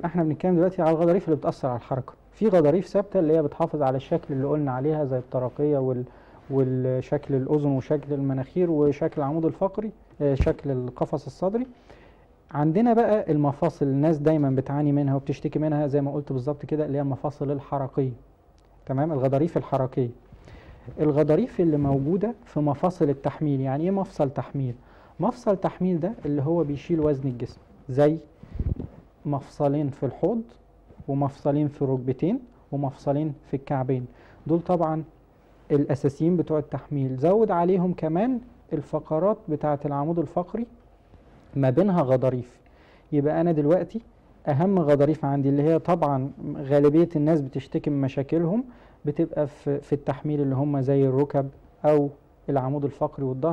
يبقى احنا بنتكلم دلوقتي على الغضاريف اللي بتأثر على الحركة في غضاريف ثابتة اللي هي بتحافظ على الشكل اللي قلنا عليها زي الترقية وال والشكل الأذن وشكل المناخير وشكل العمود الفقري آه، شكل القفص الصدري عندنا بقى المفاصل الناس دايما بتعاني منها وبتشتكي منها زي ما قلت بالظبط كده اللي هي المفاصل الحركية تمام الغضاريف الحركية الغضاريف اللي موجودة في مفاصل التحميل يعني ايه مفصل تحميل مفصل تحميل ده اللي هو بيشيل وزن الجسم زي مفصلين في الحوض ومفصلين في الركبتين ومفصلين في الكعبين دول طبعا الأساسيين بتوع التحميل زود عليهم كمان الفقرات بتاعة العمود الفقري ما بينها غضاريف يبقى أنا دلوقتي أهم غضاريف عندي اللي هي طبعا غالبية الناس بتشتكي من مشاكلهم بتبقى في, في التحميل اللي هم زي الركب أو العمود الفقري والظهر